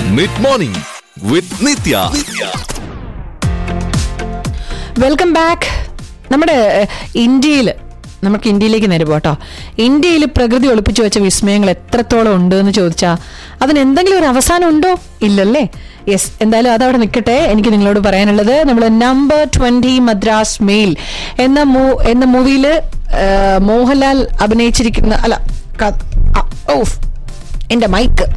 Mid morning with Nithya welcome back നമ്മുടെ ഇന്ത്യയിൽ നമുക്ക് ഇന്ത്യയിലേക്ക് നേരെ പോട്ടോ ഇന്ത്യയിൽ പ്രകൃതി ഒളിപ്പിച്ചു വെച്ച വിസ്മയങ്ങൾ എത്രത്തോളം ഉണ്ട് എന്ന് ചോദിച്ചാൽ അതിന് എന്തെങ്കിലും ഒരു അവസാനം ഉണ്ടോ ഇല്ലല്ലേ യെസ് എന്തായാലും അതവിടെ നിൽക്കട്ടെ എനിക്ക് നിങ്ങളോട് പറയാനുള്ളത് നമ്മൾ നമ്പർ ട്വന്റി മദ്രാസ് മെയിൽ എന്ന മൂ എന്ന മൂവിയിൽ മോഹൻലാൽ അഭിനയിച്ചിരിക്കുന്ന അല്ല ക- ആ, ഓഫ് എന്റെ മൈക്ക്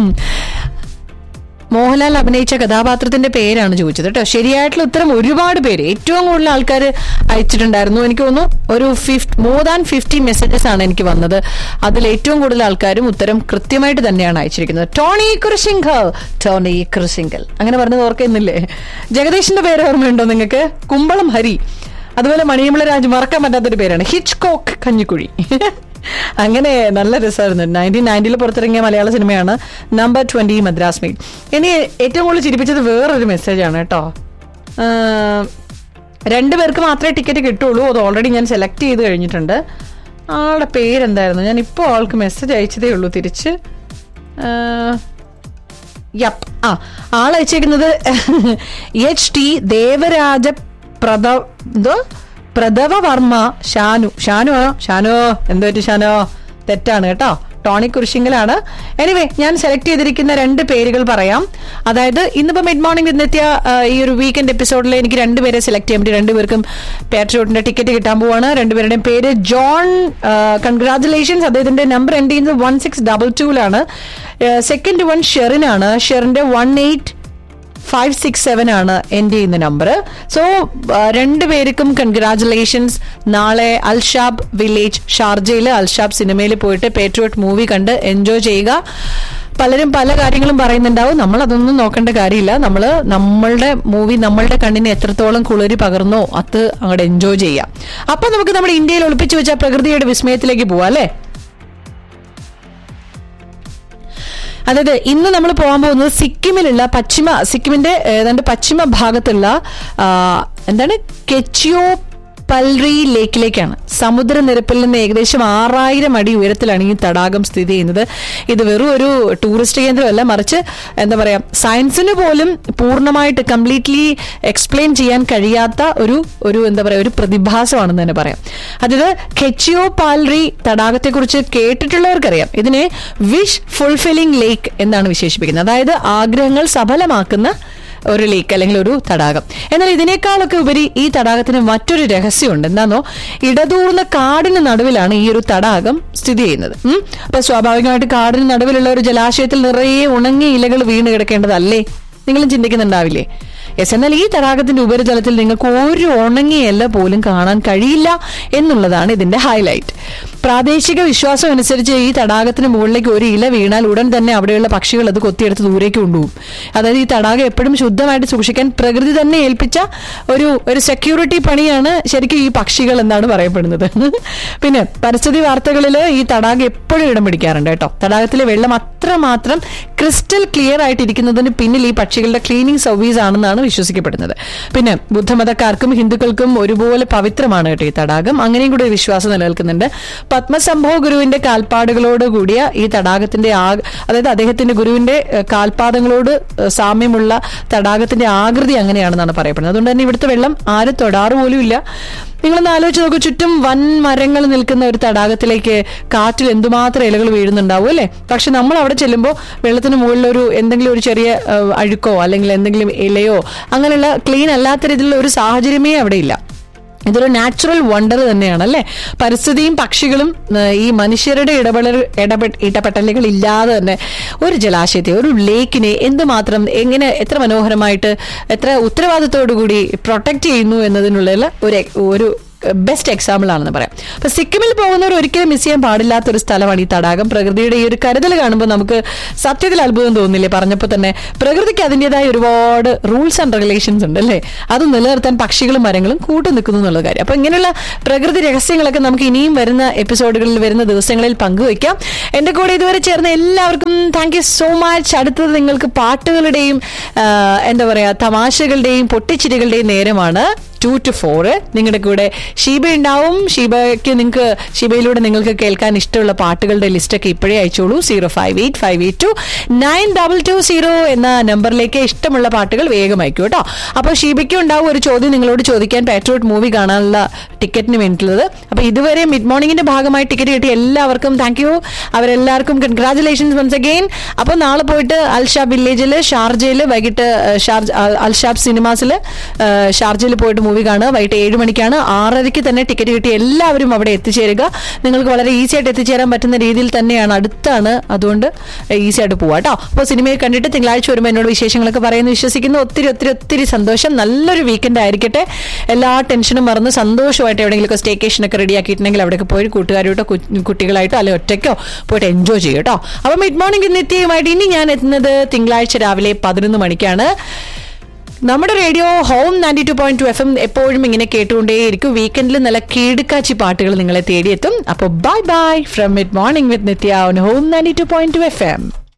മോഹൻലാൽ അഭിനയിച്ച കഥാപാത്രത്തിന്റെ പേരാണ് ചോദിച്ചത് കേട്ടോ ശരിയായിട്ടുള്ള ഉത്തരം ഒരുപാട് പേര് ഏറ്റവും കൂടുതൽ ആൾക്കാർ അയച്ചിട്ടുണ്ടായിരുന്നു എനിക്ക് തോന്നുന്നു ഒരു fifty more than fifty messages ആണ് എനിക്ക് വന്നത് അതിൽ ഏറ്റവും കൂടുതൽ ആൾക്കാരും ഉത്തരം കൃത്യമായിട്ട് തന്നെയാണ് അയച്ചിരിക്കുന്നത് ടോണി കുറിശിങ്കൽ ടോണി കുറിശിങ്കൽ അങ്ങനെ പറഞ്ഞത് ഓർക്കുന്നില്ലേ ജഗദീഷിന്റെ പേര് ഓർമ്മയുണ്ടോ നിങ്ങൾക്ക് കുമ്പളം ഹരി അതുപോലെ മണിയമ്പള രാജ് മറക്കാൻ പറ്റാത്തൊരു പേരാണ് ഹിച്ച് കോക്ക് കഞ്ഞിക്കുഴി അങ്ങനെ നല്ല രസമായിരുന്നു നയൻറ്റീൻ നയൻറ്റിയിൽ പുറത്തിറങ്ങിയ മലയാള സിനിമയാണ് നമ്പർ ട്വന്റി മദ്രാസ് മെയിൽ ഇനി ഏറ്റവും കൂടുതൽ ചിരിപ്പിച്ചത് വേറൊരു മെസ്സേജാണ് കേട്ടോ ആഹ്, രണ്ട് പേർക്ക് മാത്രമേ ടിക്കറ്റ് കിട്ടുള്ളൂ അത് ഓൾറെഡി ഞാൻ സെലക്ട് ചെയ്ത് കഴിഞ്ഞിട്ടുണ്ട് ആളുടെ പേരെന്തായിരുന്നു ഞാൻ ഇപ്പോൾ ആൾക്ക് മെസ്സേജ് അയച്ചതേ ഉള്ളൂ തിരിച്ച് ആഹ്, യപ്പ് ആ ആൾ അയച്ചേക്കുന്നത് എച്ച് ടി ദേവരാജ പ്രദ എന്തോ പ്രഥവ വർമ്മ ഷാനു ഷാനു ഷാനോ എന്തോ പറ്റി ഷാനോ തെറ്റാണ് കേട്ടോ ടോണി കുരിശിങ്കലാണ് എനിവേ ഞാൻ സെലക്ട് ചെയ്തിരിക്കുന്ന രണ്ട് പേരുകൾ പറയാം അതായത് ഇന്നിപ്പോ മിഡ് മോർണിംഗ് നിന്നെത്തിയ ഈ ഒരു വീക്കെൻഡ് എപ്പിസോഡിൽ എനിക്ക് രണ്ടുപേരെ സെലക്ട് ചെയ്യാൻ പറ്റി രണ്ടുപേർക്കും പാട്രിയോട്ടിന്റെ ടിക്കറ്റ് കിട്ടാൻ പോവാണ് രണ്ടുപേരുടെയും പേര് ജോൺ കൺഗ്രാചുലേഷൻസ് അദ്ദേഹത്തിന്റെ നമ്പർ എൻഡ് ചെയ്യുന്നത് വൺ സിക്സ് ഡബിൾ ടൂലാണ് സെക്കൻഡ് വൺ ഷെറിനാണ് ഷെറിന്റെ one eight five six seven ആണ് എൻഡ് ചെയ്യുന്ന നമ്പർ സോ രണ്ടുപേർക്കും കൺഗ്രാചുലേഷൻസ് നാളെ അൽഷാബ് വില്ലേജ് ഷാർജയിൽ അൽഷാബ് സിനിമയിൽ പോയിട്ട് പേട്രിയോട്ട് മൂവി കണ്ട് എൻജോയ് ചെയ്യുക പലരും പല കാര്യങ്ങളും പറയുന്നുണ്ടാവും നമ്മൾ അതൊന്നും നോക്കേണ്ട കാര്യമില്ല നമ്മൾ നമ്മളുടെ മൂവി നമ്മളുടെ കണ്ണിന് എത്രത്തോളം കുളിരി പകർന്നോ അത് അങ്ങോട്ട് എൻജോയ് ചെയ്യാം അപ്പൊ നമുക്ക് നമ്മുടെ ഇന്ത്യയിൽ ഒളിപ്പിച്ചു വെച്ച പ്രകൃതിയുടെ വിസ്മയത്തിലേക്ക് പോവാം അല്ലേ അതായത് ഇന്ന് നമ്മൾ പോകാൻ പോകുന്നത് സിക്കിമിലുള്ള പശ്ചിമ സിക്കിമിന്റെ ഏതാണ്ട് പശ്ചിമ ഭാഗത്തുള്ള ആ, എന്താണ് കെച്ചിയോ പൽറി ലേക്കിലേക്കാണ് സമുദ്രനിരപ്പിൽ നിന്ന് ഏകദേശം ആറായിരം അടി ഉയരത്തിലാണ് ഈ തടാകം സ്ഥിതി ചെയ്യുന്നത് ഇത് വെറും ഒരു ടൂറിസ്റ്റ് കേന്ദ്രമല്ല മറിച്ച് എന്താ പറയാ സയൻസിന് പോലും പൂർണ്ണമായിട്ട് കംപ്ലീറ്റ്ലി എക്സ്പ്ലെയിൻ ചെയ്യാൻ കഴിയാത്ത ഒരു ഒരു എന്താ പറയാ ഒരു പ്രതിഭാസമാണെന്ന് തന്നെ പറയാം അതായത് കെച്ചിയോ പാൽറി തടാകത്തെക്കുറിച്ച് കേട്ടിട്ടുള്ളവർക്കറിയാം ഇതിനെ വിഷ് ഫുൾഫില്ലിംഗ് ലേക്ക് എന്നാണ് വിശേഷിപ്പിക്കുന്നത് അതായത് ആഗ്രഹങ്ങൾ സഫലമാക്കുന്ന ഒരു ലേക്ക് അല്ലെങ്കിൽ ഒരു തടാകം എന്നാൽ ഇതിനേക്കാളൊക്കെ ഉപരി ഈ തടാകത്തിന് മറ്റൊരു രഹസ്യമുണ്ട് എന്താണോ ഇടതൂർന്ന കാടിന് നടുവിലാണ് ഈ ഒരു തടാകം സ്ഥിതി ചെയ്യുന്നത് ഉം. അപ്പൊ സ്വാഭാവികമായിട്ട് കാടിന് നടുവിലുള്ള ഒരു ജലാശയത്തിൽ നിറയെ ഉണങ്ങിയ ഇലകൾ വീണ് കിടക്കേണ്ടതല്ലേ നിങ്ങളും ചിന്തിക്കുന്നുണ്ടാവില്ലേ യെസ് എന്നാൽ ഈ തടാകത്തിന്റെ ഉപരിതലത്തിൽ നിങ്ങൾക്ക് ഒരു ഉണങ്ങിയ ഇല പോലും കാണാൻ കഴിയില്ല എന്നുള്ളതാണ് ഇതിന്റെ ഹൈലൈറ്റ് പ്രാദേശിക വിശ്വാസം അനുസരിച്ച് ഈ തടാകത്തിന് മുകളിലേക്ക് ഒരു ഇല വീണാൽ ഉടൻ തന്നെ അവിടെയുള്ള പക്ഷികൾ അത് കൊത്തിയെടുത്ത് ദൂരേക്ക് കൊണ്ടുപോകും അതായത് ഈ തടാകം എപ്പോഴും ശുദ്ധമായിട്ട് സൂക്ഷിക്കാൻ പ്രകൃതി തന്നെ ഏൽപ്പിച്ച ഒരു ഒരു സെക്യൂരിറ്റി പണിയാണ് ശരിക്കും ഈ പക്ഷികൾ എന്നാണ് പറയപ്പെടുന്നത് പിന്നെ പരിസ്ഥിതി വാർത്തകളിൽ ഈ തടാകം എപ്പോഴും ഇടം പിടിക്കാറുണ്ട് കേട്ടോ തടാകത്തിലെ വെള്ളം അത്രമാത്രം ക്രിസ്റ്റൽ ക്ലിയർ ആയിട്ടിരിക്കുന്നതിന് പിന്നിൽ ഈ പക്ഷികളുടെ ക്ലീനിങ് സർവീസ് ആണെന്നാണ് വിശ്വസിക്കപ്പെടുന്നത് പിന്നെ ബുദ്ധമതക്കാർക്കും ഹിന്ദുക്കൾക്കും ഒരുപോലെ പവിത്രമാണ് കേട്ടോ ഈ തടാകം അങ്ങനെയും കൂടി ഒരു വിശ്വാസം നിലനിൽക്കുന്നുണ്ട് പത്മസംഭവ ഗുരുവിന്റെ കാൽപ്പാടുകളോട് കൂടിയ ഈ തടാകത്തിന്റെ ആ അതായത് അദ്ദേഹത്തിന്റെ ഗുരുവിന്റെ ഏഹ്, കാൽപാദങ്ങളോട് ഏഹ്, സാമ്യമുള്ള തടാകത്തിന്റെ ആകൃതി അങ്ങനെയാണെന്നാണ് പറയപ്പെടുന്നത് അതുകൊണ്ട് തന്നെ ഇവിടുത്തെ വെള്ളം ആരും തൊടാറ് പോലും ഇല്ല നിങ്ങളൊന്ന് ആലോചിച്ച് നോക്കൂ ചുറ്റും വൻ മരങ്ങൾ നിൽക്കുന്ന ഒരു തടാകത്തിലേക്ക് കാറ്റിൽ എന്തുമാത്രം ഇലകൾ വീഴുന്നുണ്ടാവും അല്ലേ പക്ഷെ നമ്മൾ അവിടെ ചെല്ലുമ്പോൾ വെള്ളത്തിന് മുകളിൽ ഒരു എന്തെങ്കിലും ഒരു ചെറിയ ഏഹ്, അഴുക്കോ അല്ലെങ്കിൽ എന്തെങ്കിലും ഇലയോ അങ്ങനെയുള്ള ക്ലീൻ അല്ലാത്ത രീതിയിലുള്ള ഒരു സാഹചര്യമേ അവിടെ ഇല്ല ഇതൊരു നാച്ചുറൽ വണ്ടർ തന്നെയാണ് അല്ലേ പരിസ്ഥിതിയും പക്ഷികളും ഏഹ്, ഈ മനുഷ്യരുടെ ഇടപെടൽ ഇടപെട്ട് ഇടപെടലുകൾ ഇല്ലാതെ തന്നെ ഒരു ജലാശയത്തെ ഒരു ലേക്കിനെ എന്തുമാത്രം എങ്ങനെ എത്ര മനോഹരമായിട്ട് എത്ര ഉത്തരവാദിത്തോടു കൂടി പ്രൊട്ടക്ട് ചെയ്യുന്നു എന്നതിനുള്ള ഒരു ഒരു ബെസ്റ്റ് എക്സാമ്പിൾ ആണെന്ന് പറയാം അപ്പൊ സിക്കിമിൽ പോകുന്നവർ ഒരിക്കലും മിസ് ചെയ്യാൻ പാടില്ലാത്ത ഒരു സ്ഥലമാണ് ഈ തടാകം പ്രകൃതിയുടെ ഈ ഒരു കരുതൽ കാണുമ്പോൾ നമുക്ക് സത്യത്തിൽ അത്ഭുതം തോന്നില്ലേ പറഞ്ഞപ്പോൾ തന്നെ പ്രകൃതിക്ക് അതിൻ്റെതായ ഒരുപാട് റൂൾസ് ആൻഡ് റെഗുലേഷൻസ് ഉണ്ട് അല്ലേ അത് നിലനിർത്താൻ പക്ഷികളും മരങ്ങളും കൂട്ടു നിൽക്കുന്നു എന്നുള്ള കാര്യം അപ്പൊ ഇങ്ങനെയുള്ള പ്രകൃതി രഹസ്യങ്ങളൊക്കെ നമുക്ക് ഇനിയും വരുന്ന എപ്പിസോഡുകളിൽ വരുന്ന ദിവസങ്ങളിൽ പങ്കുവയ്ക്കാം എന്റെ കൂടെ ഇതുവരെ ചേർന്ന എല്ലാവർക്കും താങ്ക് യു സോ മച്ച് അടുത്തത് നിങ്ങൾക്ക് പാട്ടുകളുടെയും ആ, എന്താ പറയാ തമാശകളുടെയും പൊട്ടിച്ചിരികളുടെയും നേരമാണ് ടു ടു ഫോർ നിങ്ങളുടെ കൂടെ ഷീബ ഉണ്ടാവും ഷീബയ്ക്ക് നിങ്ങൾക്ക് ഷീബയിലൂടെ നിങ്ങൾക്ക് കേൾക്കാൻ ഇഷ്ടമുള്ള പാട്ടുകളുടെ ലിസ്റ്റൊക്കെ ഇപ്പോഴേ അയച്ചോളൂ zero five eight five eight two nine double two zero എന്ന നമ്പറിലേക്ക് ഇഷ്ടമുള്ള പാട്ടുകൾ വേഗം അയക്കൂ കേട്ടോ അപ്പോൾ ഷീബയ്ക്കും ഉണ്ടാവും ഒരു ചോദ്യം നിങ്ങളോട് ചോദിക്കാൻ പാട്രിയോട്ട് മൂവി കാണാനുള്ള ടിക്കറ്റിന് വേണ്ടിയിട്ടുള്ളത് അപ്പോൾ ഇതുവരെ മിഡ് മോർണിംഗിന്റെ ഭാഗമായി ടിക്കറ്റ് കിട്ടിയ എല്ലാവർക്കും താങ്ക് യു അവരെല്ലാവർക്കും കൺഗ്രാചുലേഷൻസ് വൺസ് അഗെയിൻ അപ്പോൾ നാളെ പോയിട്ട് അൽഷാബ് വില്ലേജിൽ ഷാർജയിൽ വൈകിട്ട് ഏഹ്, ഷാർജ അൽ- അൽഷാബ് സിനിമാസിൽ ഷാർജയിൽ പോയിട്ട് മൂവി കാണുക വൈകിട്ട് ഏഴ് മണിക്കാണ് ആറരയ്ക്ക് തന്നെ ടിക്കറ്റ് കിട്ടി എല്ലാവരും അവിടെ എത്തിച്ചേരുക നിങ്ങൾക്ക് വളരെ ഈസി ആയിട്ട് എത്തിച്ചേരാൻ പറ്റുന്ന രീതിയിൽ തന്നെയാണ് അടുത്താണ് അതുകൊണ്ട് ഈസി ആയിട്ട് പോവാം കേട്ടോ അപ്പോൾ സിനിമയെ കണ്ടിട്ട് തിങ്കളാഴ്ച വരുമ്പോൾ എന്നോട് വിശേഷങ്ങളൊക്കെ പറയുന്നു വിശ്വസിക്കുന്നു ഒത്തിരി ഒത്തിരി ഒത്തിരി സന്തോഷം നല്ലൊരു വീക്കെൻഡ് ആയിരിക്കട്ടെ എല്ലാ ടെൻഷനും മറന്ന് സന്തോഷമായിട്ട് എവിടെയെങ്കിലുമൊക്കെ സ്റ്റേക്കേഷൻ ഒക്കെ റെഡി ആക്കിയിട്ടുണ്ടെങ്കിൽ അവിടെയൊക്കെ പോയി കൂട്ടുകാരോട്ടോ കു- കുട്ടികളായിട്ടോ അല്ലെങ്കിൽ ഒറ്റയ്ക്കോ പോയിട്ട് എൻജോയ് ചെയ്യും കേട്ടോ അപ്പോൾ മിഡ് മോർണിംഗ് നിത്യമായിട്ട് ഇനി ഞാൻ എത്തുന്നത് തിങ്കളാഴ്ച രാവിലെ പതിനൊന്ന് മണിക്കാണ് നമ്മുടെ radio home ninety two point two F M എപ്പോഴും ഇങ്ങനെ കേട്ടുകൊണ്ടേയിരിക്കും വീക്കെൻഡിൽ നല്ല കീടുക്കാച്ചി പാട്ടുകൾ നിങ്ങളെ തേടിയെത്തും അപ്പോൾ bye bye from mid morning with Nithya on home ninety two point two F M